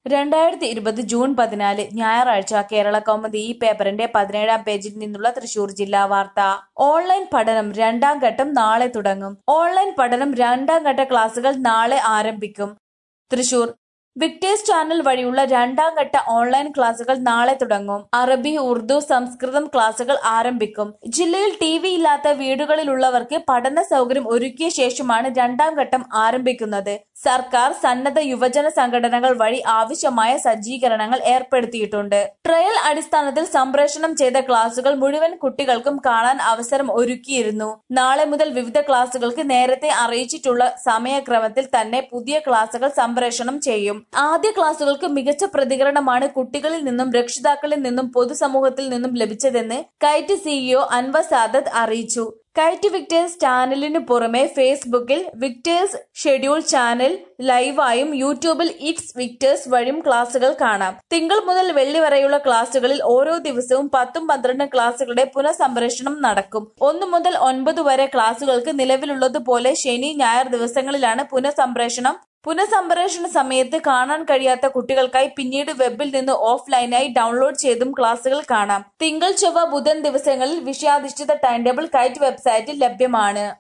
രണ്ടായിരത്തി ഇരുപത് ജൂൺ പതിനാല് ഞായറാഴ്ച കേരള കൗമുദി ഈ പേപ്പറിന്റെ പതിനേഴാം പേജിൽ നിന്നുള്ള തൃശൂർ ജില്ലാ വാർത്ത ഓൺലൈൻ പഠനം രണ്ടാം ഘട്ടം നാളെ തുടങ്ങും ഓൺലൈൻ പഠനം രണ്ടാം ഘട്ട ക്ലാസുകൾ നാളെ ആരംഭിക്കും തൃശൂർ വിക്ടേഴ്സ് ചാനൽ വഴിയുള്ള രണ്ടാം ഘട്ട ഓൺലൈൻ ക്ലാസുകൾ നാളെ തുടങ്ങും അറബി ഉറുദു സംസ്കൃതം ക്ലാസുകൾ ആരംഭിക്കും ജില്ലയിൽ ടി വി ഇല്ലാത്ത വീടുകളിലുള്ളവർക്ക് പഠന സൗകര്യം ഒരുക്കിയ ശേഷമാണ് രണ്ടാം ഘട്ടം ആരംഭിക്കുന്നത് സർക്കാർ സന്നദ്ധ യുവജന സംഘടനകൾ വഴി ആവശ്യമായ സജ്ജീകരണങ്ങൾ ഏർപ്പെടുത്തിയിട്ടുണ്ട് ട്രയൽ അടിസ്ഥാനത്തിൽ സംപ്രേഷണം ചെയ്ത ക്ലാസുകൾ മുഴുവൻ കുട്ടികൾക്കും കാണാൻ അവസരം ഒരുക്കിയിരുന്നു നാളെ മുതൽ വിവിധ ക്ലാസുകൾക്ക് നേരത്തെ അറിയിച്ചിട്ടുള്ള സമയക്രമത്തിൽ തന്നെ പുതിയ ക്ലാസുകൾ സംപ്രേഷണം ചെയ്യും ആദ്യ ക്ലാസുകൾക്ക് മികച്ച പ്രതികരണമാണ് കുട്ടികളിൽ നിന്നും രക്ഷിതാക്കളിൽ നിന്നും പൊതുസമൂഹത്തിൽ നിന്നും ലഭിച്ചതെന്ന് കൈറ്റ് സിഇഒ അൻവർ സാദത്ത് അറിയിച്ചു കൈറ്റ് വിക്ടേഴ്സ് ചാനലിനു പുറമെ ഫേസ്ബുക്കിൽ വിക്ടേഴ്സ് ഷെഡ്യൂൾ ചാനൽ ലൈവായും യൂട്യൂബിൽ ഇറ്റ്സ് വിക്ടേഴ്സ് വഴിയും ക്ലാസുകൾ കാണാം തിങ്കൾ മുതൽ വെള്ളി വരെയുള്ള ക്ലാസുകളിൽ ഓരോ ദിവസവും പത്തും പന്ത്രണ്ടും ക്ലാസുകളുടെ പുനഃസംപ്രേഷണം നടക്കും ഒന്നു മുതൽ ഒൻപത് വരെ ക്ലാസുകൾക്ക് നിലവിലുള്ളതുപോലെ ശനി ഞായർ ദിവസങ്ങളിലാണ് പുനഃസംപ്രേഷണം പുനഃസംപ്രേഷണ സമയത്ത് കാണാൻ കഴിയാത്ത കുട്ടികൾക്കായി പിന്നീട് വെബിൽ നിന്ന് ഓഫ്ലൈനായി ഡൗൺലോഡ് ചെയ്തും ക്ലാസുകൾ കാണാം തിങ്കൾ ചൊവ്വ ബുധൻ ദിവസങ്ങളിൽ വിഷയാധിഷ്ഠിത ടൈം ടേബിൾ കൈറ്റ് വെബ്സൈറ്റിൽ ലഭ്യമാണ്